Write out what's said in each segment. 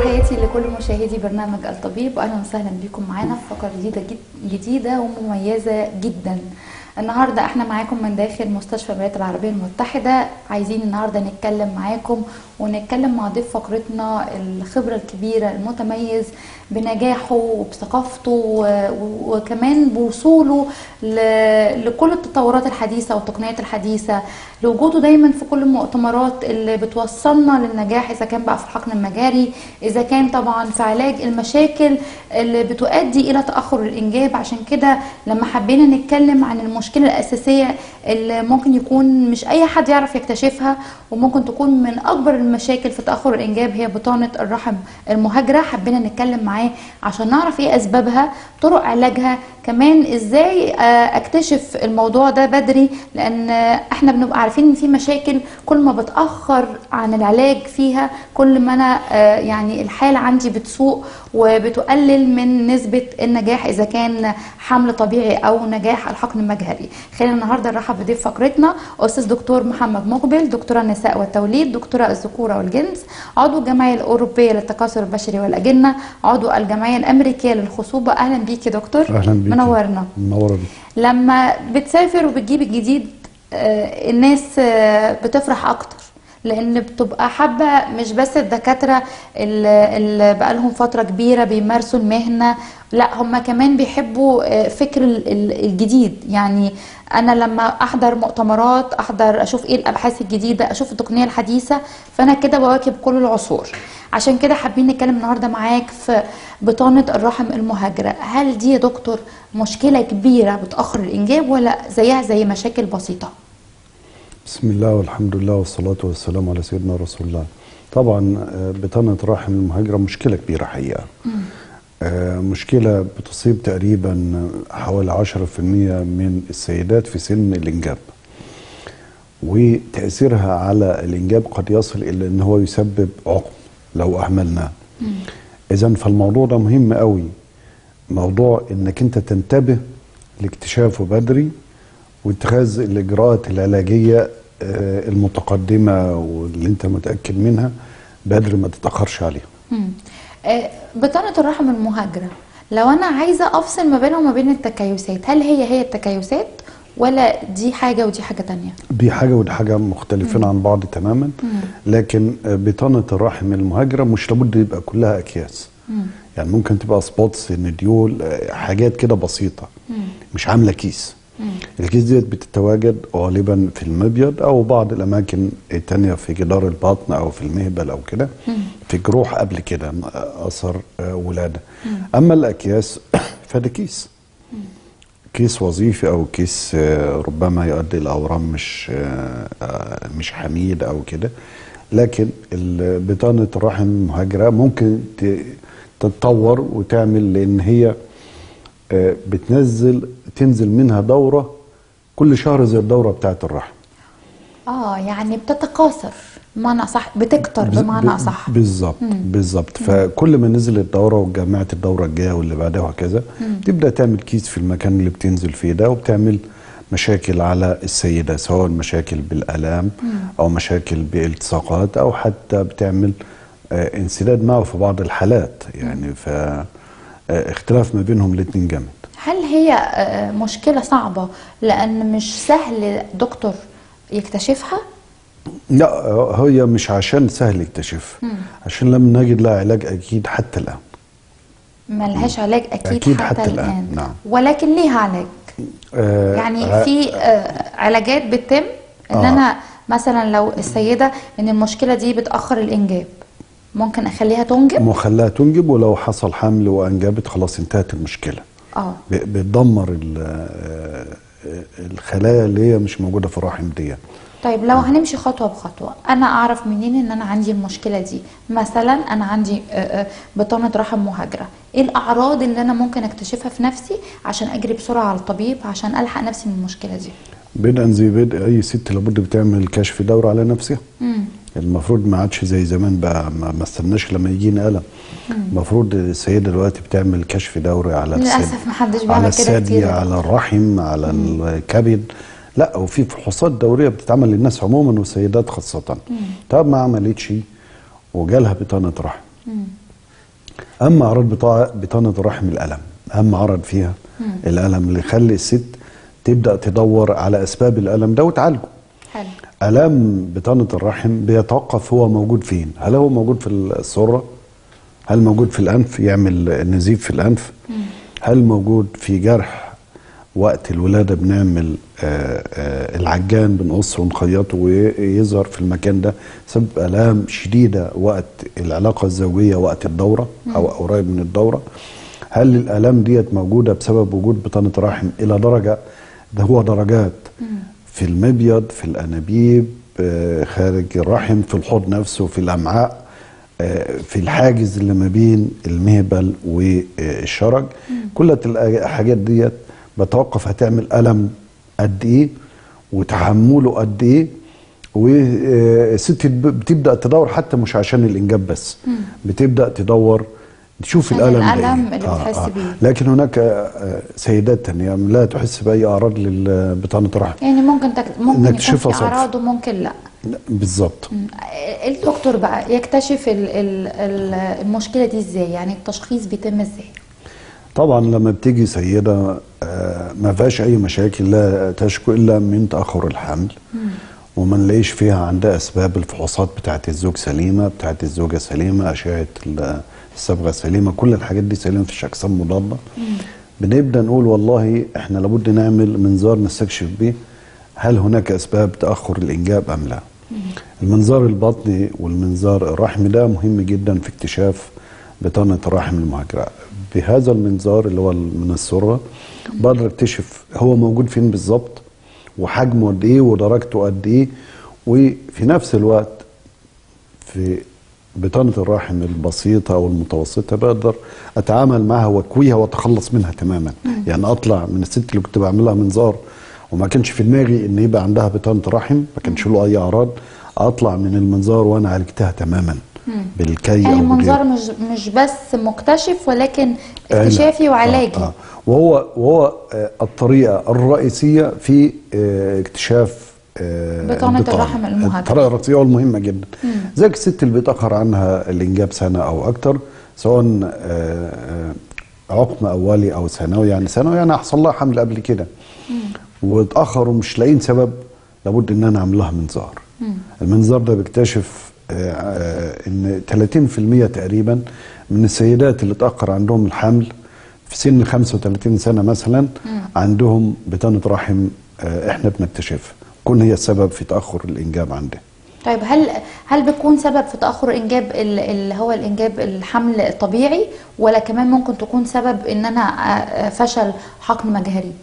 تحياتي لكل مشاهدي برنامج الطبيب واهلا وسهلا بكم معانا في فقره جديده جد جديده ومميزه جدا النهارده احنا معاكم من داخل مستشفى الولايات العربيه المتحده عايزين النهارده نتكلم معاكم ونتكلم مع ضيف فقرتنا الخبره الكبيره المتميز بنجاحه وبثقافته و- و- وكمان بوصوله ل- لكل التطورات الحديثه والتقنيات الحديثه لوجوده دايما في كل المؤتمرات اللي بتوصلنا للنجاح اذا كان بقى في الحقن المجاري اذا كان طبعا في علاج المشاكل اللي بتؤدي الى تاخر الانجاب عشان كده لما حبينا نتكلم عن المشكله الاساسيه اللي ممكن يكون مش اي حد يعرف يكتشفها وممكن تكون من اكبر المشاكل في تاخر الانجاب هي بطانه الرحم المهاجره حبينا نتكلم معاه عشان نعرف ايه اسبابها طرق علاجها كمان ازاي آه، اكتشف الموضوع ده بدري لان آه، احنا بنبقى عارفين ان في مشاكل كل ما بتاخر عن العلاج فيها كل ما انا آه، يعني الحاله عندي بتسوء وبتقلل من نسبه النجاح اذا كان حمل طبيعي او نجاح الحقن المجهري خلينا النهارده نرحب بضيف فقرتنا استاذ دكتور محمد مقبل دكتوره النساء والتوليد دكتوره الذكوره والجنس عضو الجمعيه الاوروبيه للتكاثر البشري والاجنه عضو الجمعيه الامريكيه للخصوبه اهلا بيك يا دكتور اهلا بيك منورنا منورة لما بتسافر وبتجيب الجديد آه، الناس آه، بتفرح اكتر لان بتبقى حابه مش بس الدكاتره اللي اللي بقالهم فتره كبيره بيمارسوا المهنه لا هم كمان بيحبوا آه، فكر ال- ال- الجديد يعني انا لما احضر مؤتمرات احضر اشوف ايه الابحاث الجديده اشوف التقنيه الحديثه فانا كده بواكب كل العصور عشان كده حابين نتكلم النهارده معاك في بطانه الرحم المهاجره هل دي يا دكتور مشكله كبيره بتاخر الانجاب ولا زيها زي مشاكل بسيطه بسم الله والحمد لله والصلاة والسلام على سيدنا رسول الله طبعا آه، بطانة رحم المهاجرة مشكلة كبيرة حقيقة آه، مشكلة بتصيب تقريبا حوالي 10% من السيدات في سن الإنجاب وتأثيرها على الإنجاب قد يصل إلى أن هو يسبب عقم لو أهملناه إذا فالموضوع ده مهم قوي موضوع انك انت تنتبه لاكتشافه بدري واتخاذ الاجراءات العلاجيه آه، المتقدمه واللي انت متاكد منها بدري ما تتاخرش عليها مم. آه، بطانه الرحم المهاجره لو انا عايزه افصل ما بينها وما بين التكيسات هل هي هي التكيسات ولا دي حاجه ودي حاجه تانية دي حاجه ودي حاجه مختلفين عن بعض تماما لكن آه، بطانه الرحم المهاجره مش لابد يبقى كلها اكياس يعني ممكن تبقى سبوتس نديول آه، حاجات كده بسيطه مش عامله كيس الكيس ديت بتتواجد غالبا في المبيض او بعض الاماكن التانية في جدار البطن او في المهبل او كده في جروح قبل كده اثر آه، ولاده اما الاكياس فده كيس كيس وظيفي او كيس آه، ربما يؤدي الى اورام مش آه، آه، مش حميد او كده لكن ال- بطانه الرحم المهاجره ممكن ت- تتطور وتعمل لان هي آه، بتنزل تنزل منها دوره كل شهر زي الدوره بتاعت الرحم اه يعني بتتكاثر بمعنى صح بتكتر بز- بمعنى ب- اصح بالظبط بالظبط فكل ما نزلت الدوره وجمعت الدوره الجايه واللي بعدها وهكذا تبدا تعمل كيس في المكان اللي بتنزل فيه ده وبتعمل مشاكل على السيده سواء مشاكل بالالام او مشاكل بالتصاقات او حتى بتعمل آه، انسداد معه في بعض الحالات يعني ف آه، اختلاف ما بينهم الاثنين جامد هل هي آه، مشكله صعبه لان مش سهل دكتور يكتشفها لا آه، هي مش عشان سهل اكتشاف عشان لم نجد لها علاج اكيد حتى الان ملهاش علاج اكيد, أكيد حتى, حتى الان, الآن، نعم. ولكن ليها علاج آه، يعني ع- في آه، علاجات بتتم ان آه. انا مثلا لو السيده ان المشكله دي بتاخر الانجاب ممكن اخليها تنجب مخليها تنجب ولو حصل حمل وانجبت خلاص انتهت المشكله اه ب- بتدمر ال- آه، الخلايا اللي هي مش موجوده في الرحم دي طيب لو هنمشي خطوه بخطوه انا اعرف منين ان انا عندي المشكله دي مثلا انا عندي آه، آه، بطانه رحم مهاجره ايه الاعراض اللي انا ممكن اكتشفها في نفسي عشان اجري بسرعه على الطبيب عشان الحق نفسي من المشكله دي بدءا زي بدء اي ست لابد بتعمل كشف دورة على نفسها المفروض ما عادش زي زمان بقى ما ما استناش لما يجينا الم المفروض السيده دلوقتي بتعمل كشف دوري على للأسف الثدي محدش بيعمل على كده الثدي كتير. على الرحم على الكبد لا وفي فحوصات دوريه بتتعمل للناس عموما والسيدات خاصه طب ما عملتش وجالها بطانه رحم اما اعراض بطا- بطانه الرحم الالم اهم عرض فيها الالم اللي يخلي الست تبدا تدور على اسباب الالم ده وتعالجه حلو الام بطانه الرحم بيتوقف هو موجود فين هل هو موجود في السره هل موجود في الانف يعمل نزيف في الانف هل موجود في جرح وقت الولاده بنعمل آه، آه، العجان بنقصه ونخيطه ويظهر في المكان ده سبب الام شديده وقت العلاقه الزوجيه وقت الدوره او قريب من الدوره هل الالام ديت موجوده بسبب وجود بطانه رحم الى درجه ده هو درجات في المبيض في الانابيب آه، خارج الرحم في الحوض نفسه في الامعاء آه، في الحاجز اللي ما بين المهبل والشرج كل الحاجات ديت بتوقف هتعمل الم قد ايه وتحمله قد ايه والست بتبدا تدور حتى مش عشان الانجاب بس بتبدا تدور تشوف عشان الالم ده الألم إيه. اللي بتحس بيه. لكن هناك آه، سيدات تانية لا تحس باي اعراض لبطانه الرحم يعني ممكن تك... ممكن يكون نكتشفها في صدفة. اعراض وممكن لا لا، بالظبط الدكتور بقى يكتشف ال... ال... ال- المشكله دي ازاي يعني التشخيص بيتم ازاي طبعا لما بتيجي سيدة آه، ما فيهاش أي مشاكل لا تشكو إلا من تأخر الحمل وما نلاقيش فيها عندها أسباب الفحوصات بتاعت الزوج سليمة بتاعت الزوجة سليمة أشعة ال- الصبغة سليمة كل الحاجات دي سليمة مفيش أجسام مضادة بنبدأ نقول والله إحنا لابد نعمل منظار نستكشف بيه هل هناك أسباب تأخر الإنجاب أم لا المنظار البطني والمنظار الرحمي ده مهم جدا في اكتشاف بطانة الرحم المهاجرة بهذا المنظار اللي هو من السرة بقدر اكتشف هو موجود فين بالظبط وحجمه قد ايه ودرجته قد ايه وفي نفس الوقت في بطانة الرحم البسيطة أو المتوسطة بقدر أتعامل معها وأكويها وأتخلص منها تماما يعني أطلع من الست اللي كنت بعملها منظار وما كانش في دماغي إن يبقى عندها بطانة رحم ما كانش له أي أعراض أطلع من المنظار وأنا عالجتها تماما بالكي يعني أو المنظار بالغير. مش مش بس مكتشف ولكن اكتشافي وعلاجي آه آه. وهو وهو آه الطريقه الرئيسيه في آه اكتشاف آه بطانة البطانة. الرحم المهاجرة. الطريقه الرئيسيه والمهمه جدا زي الست اللي بيتاخر عنها الانجاب سنه او اكتر سواء آه آه عقم اولي او ثانوي يعني ثانوي يعني حصل لها حمل قبل كده واتاخر ومش لاقيين سبب لابد ان انا اعمل لها منظار المنظار ده بيكتشف آه، آه، ان 30% تقريبا من السيدات اللي اتاخر عندهم الحمل في سن 35 سنه مثلا عندهم بطانه رحم آه، احنا بنكتشفها كون هي السبب في تاخر الانجاب عندها طيب هل هل بيكون سبب في تاخر انجاب ال- اللي هو الانجاب الحمل الطبيعي ولا كمان ممكن تكون سبب ان انا آه، آه، فشل حقن مجهري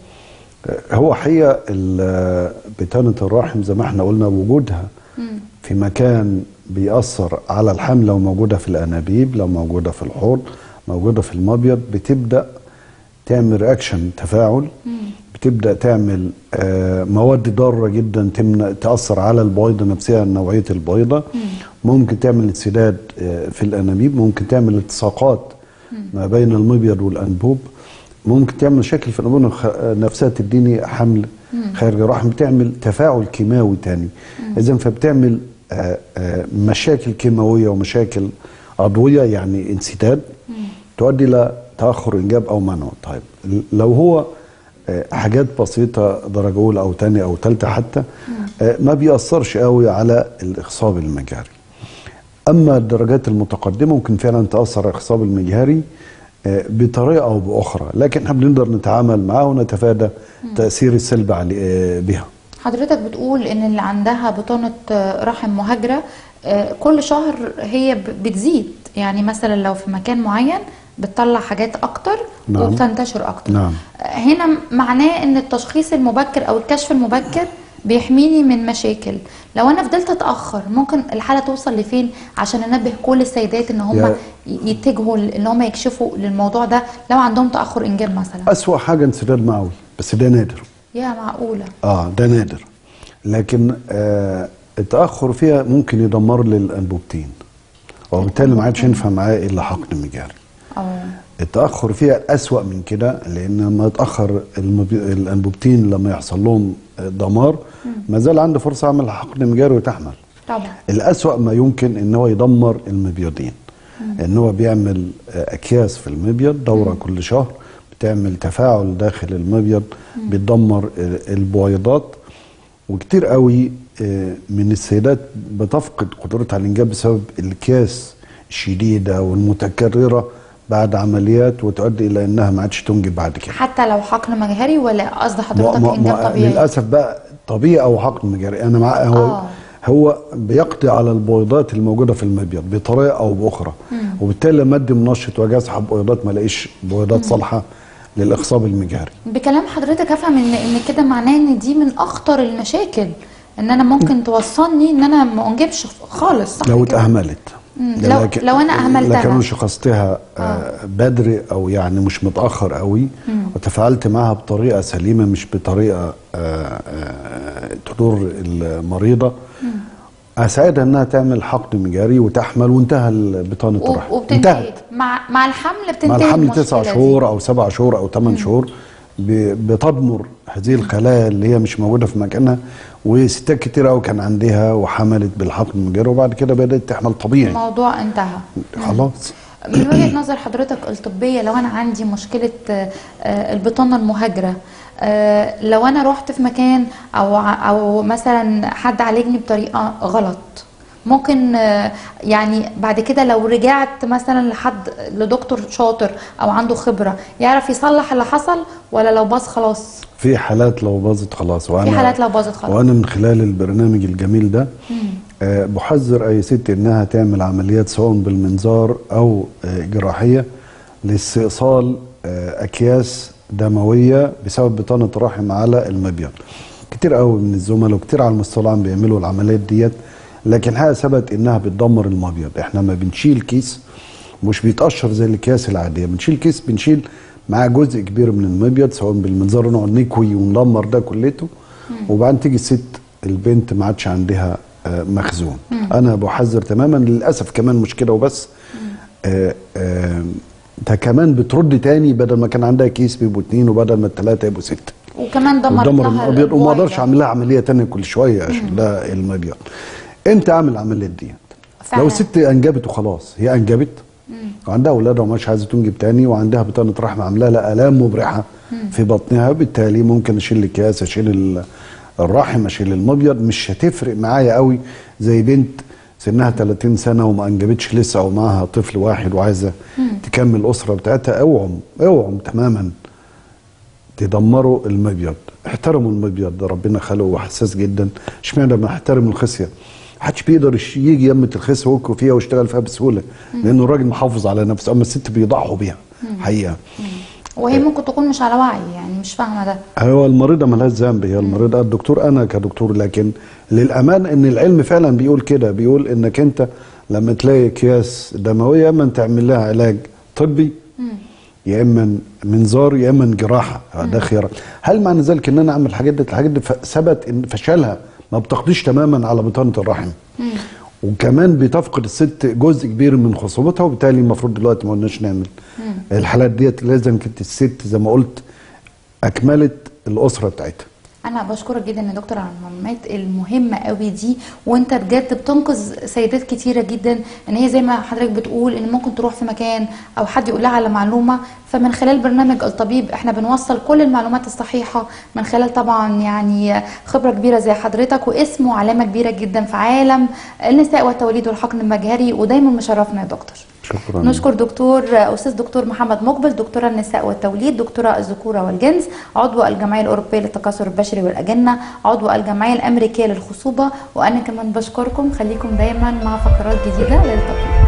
هو حقيقة ال- بطانة الرحم زي ما احنا قلنا وجودها في مكان بيأثر على الحمل لو موجودة في الأنابيب لو موجودة في الحوض موجودة في المبيض بتبدأ تعمل رياكشن تفاعل بتبدأ تعمل آه، مواد ضارة جدا تمنع تأثر على البويضة نفسها نوعية البويضة ممكن تعمل انسداد آه، في الأنابيب ممكن تعمل التصاقات ما بين المبيض والأنبوب ممكن تعمل مشاكل في الأنبوب نخ- نفسها تديني حمل خارج الرحم بتعمل تفاعل كيماوي تاني إذا فبتعمل آه، آه، مشاكل كيماوية ومشاكل عضوية يعني انسداد تؤدي إلى تأخر إنجاب أو منع طيب لو هو آه، حاجات بسيطة درجة أولى أو تانية أو تالتة حتى آه، ما بيأثرش قوي على الإخصاب المجاري أما الدرجات المتقدمة ممكن فعلا تأثر على الإخصاب المجهري آه، بطريقة أو بأخرى لكن احنا بنقدر نتعامل معاه ونتفادى تأثير السلبي على- آه، بها حضرتك بتقول ان اللي عندها بطانة آه، رحم مهاجرة آه، كل شهر هي ب- بتزيد يعني مثلا لو في مكان معين بتطلع حاجات اكتر نعم. وبتنتشر اكتر نعم. آه، هنا معناه ان التشخيص المبكر او الكشف المبكر بيحميني من مشاكل لو انا فضلت اتاخر ممكن الحاله توصل لفين عشان انبه كل السيدات ان هم يا- يتجهوا ل- ان هم يكشفوا للموضوع ده لو عندهم تاخر انجاب مثلا أسوأ حاجة انسداد معوي بس ده نادر يا معقوله اه ده نادر لكن آه التاخر فيها ممكن يدمر لي الانبوبتين وبالتالي ما عادش ينفع معاه الا حقن مجاري اه التاخر فيها اسوا من كده لان لما يتاخر المبي... الانبوبتين لما يحصل لهم آه، دمار ما زال عنده فرصه اعمل حقن مجاري وتحمل طبعا الأسوأ ما يمكن ان هو يدمر المبيضين ان هو بيعمل آه، اكياس في المبيض دوره كل شهر بتعمل تفاعل داخل المبيض بتدمر آه، البويضات وكتير قوي آه، من السيدات بتفقد قدرتها على الانجاب بسبب الاكياس الشديده والمتكرره بعد عمليات وتؤدي الى انها ما عادش تنجب بعد كده حتى لو حقن مجهري ولا قصد حضرتك ما- انجاب ما- طبيعي للاسف بقى طبيعي او حقن مجاري انا مع هو آه. هو بيقضي على البويضات الموجوده في المبيض بطريقه او باخرى وبالتالي لما ادي منشط واجي اسحب بويضات ما الاقيش بويضات صالحه للاخصاب المجهري بكلام حضرتك افهم ان ان كده معناه ان دي من اخطر المشاكل ان انا ممكن توصلني ان انا ما انجبش خالص صح لو كده؟ اتأهملت مم. لو- لو أنا أهملتها. لكن انا شخصتها آه. بدري او يعني مش متاخر قوي وتفاعلت معها بطريقه سليمه مش بطريقه آه آه تضر المريضه اساعدها انها تعمل حقن مجاري وتحمل وانتهى بطانه و- الرحم وبتنتهي مع مع الحمل بتنتهي مع الحمل المشكلة تسع دي. شهور او سبع شهور او ثمان شهور ب- بتضمر هذه الخلايا اللي هي مش موجوده في مكانها وستات كتير قوي كان عندها وحملت بالحقن المجاري وبعد كده بدات تحمل طبيعي الموضوع انتهى خلاص من وجهة نظر حضرتك الطبية لو أنا عندي مشكلة آه، آه، البطانة المهاجرة آه، لو أنا رحت في مكان أو ع- أو مثلا حد عالجني بطريقة غلط ممكن آه، يعني بعد كده لو رجعت مثلا لحد لدكتور شاطر أو عنده خبرة يعرف يصلح اللي حصل ولا لو باظ خلاص في حالات لو باظت خلاص وانا في حالات لو باظت خلاص وانا من خلال البرنامج الجميل ده آه، بحذر اي ست انها تعمل عمليات سواء بالمنظار او آه، جراحيه لاستئصال آه، اكياس دمويه بسبب بطانه رحم على المبيض كتير قوي من الزملاء وكتير على المستوى العام بيعملوا العمليات ديت لكن الحقيقه ثبت انها بتدمر المبيض احنا ما بنشيل كيس مش بيتقشر زي الاكياس العاديه بنشيل كيس بنشيل معاه جزء كبير من المبيض سواء بالمنظار نقعد نكوي ونلمر ده كلته وبعدين تيجي الست البنت ما عادش عندها آه، مخزون انا بحذر تماما للاسف كمان مش كده وبس آه، آه، ده كمان بترد تاني بدل ما كان عندها كيس بيبقوا اتنين وبدل ما التلاته يبقوا سته وكمان دمرت ودمر لها المبيض وما اقدرش البويضة. اعمل لها عمليه تانية كل شويه عشان ده المبيض امتى اعمل العمليات دي فعلا. لو الست انجبت وخلاص هي انجبت وعندها اولادها ومش عايزه تنجب تاني وعندها بطانه رحم عامله لها الام مبرحه في بطنها بالتالي ممكن اشيل الاكياس اشيل ال- الرحم اشيل المبيض مش هتفرق معايا قوي زي بنت سنها 30 سنه وما انجبتش لسه او معاها طفل واحد وعايزه تكمل الاسره بتاعتها اوعوا اوعوا تماما تدمروا المبيض احترموا المبيض ده ربنا خلقه حساس جدا اشمعنى ما احترم الخصيه محدش بيقدر يش- يجي يمة الخصيه ويوكل فيها ويشتغل فيها بسهوله لانه الراجل محافظ على نفسه اما الست بيضحوا بيها حقيقه وهي ممكن تكون مش على وعي يعني مش فاهمة ده هو المريضه ملهاش ذنب هي المريضه الدكتور انا كدكتور لكن للامان ان العلم فعلا بيقول كده بيقول انك انت لما تلاقي اكياس دمويه يا اما تعمل لها علاج طبي يا اما منظار يا اما جراحه ده خيار هل معنى ذلك ان انا اعمل الحاجات دي الحاجات دي ف- ثبت ان فشلها ما بتقضيش تماما على بطانه الرحم وكمان بتفقد الست جزء كبير من خصوبتها وبالتالي المفروض دلوقتي ما قلناش نعمل الحالات ديت لازم كانت الست زي ما قلت اكملت الاسره بتاعتها انا بشكرك جدا يا دكتور على المعلومات المهمه قوي دي وانت بجد بتنقذ سيدات كتيره جدا ان هي زي ما حضرتك بتقول ان ممكن تروح في مكان او حد يقول لها على معلومه فمن خلال برنامج الطبيب احنا بنوصل كل المعلومات الصحيحه من خلال طبعا يعني خبره كبيره زي حضرتك واسمه علامه كبيره جدا في عالم النساء والتوليد والحقن المجهري ودايما مشرفنا يا دكتور شكرا نشكر دكتور استاذ دكتور محمد مقبل دكتوره النساء والتوليد دكتوره الذكوره والجنس عضو الجمعيه الاوروبيه للتكاثر البشري والاجنه عضو الجمعيه الامريكيه للخصوبه وانا كمان بشكركم خليكم دايما مع فقرات جديده للطبيب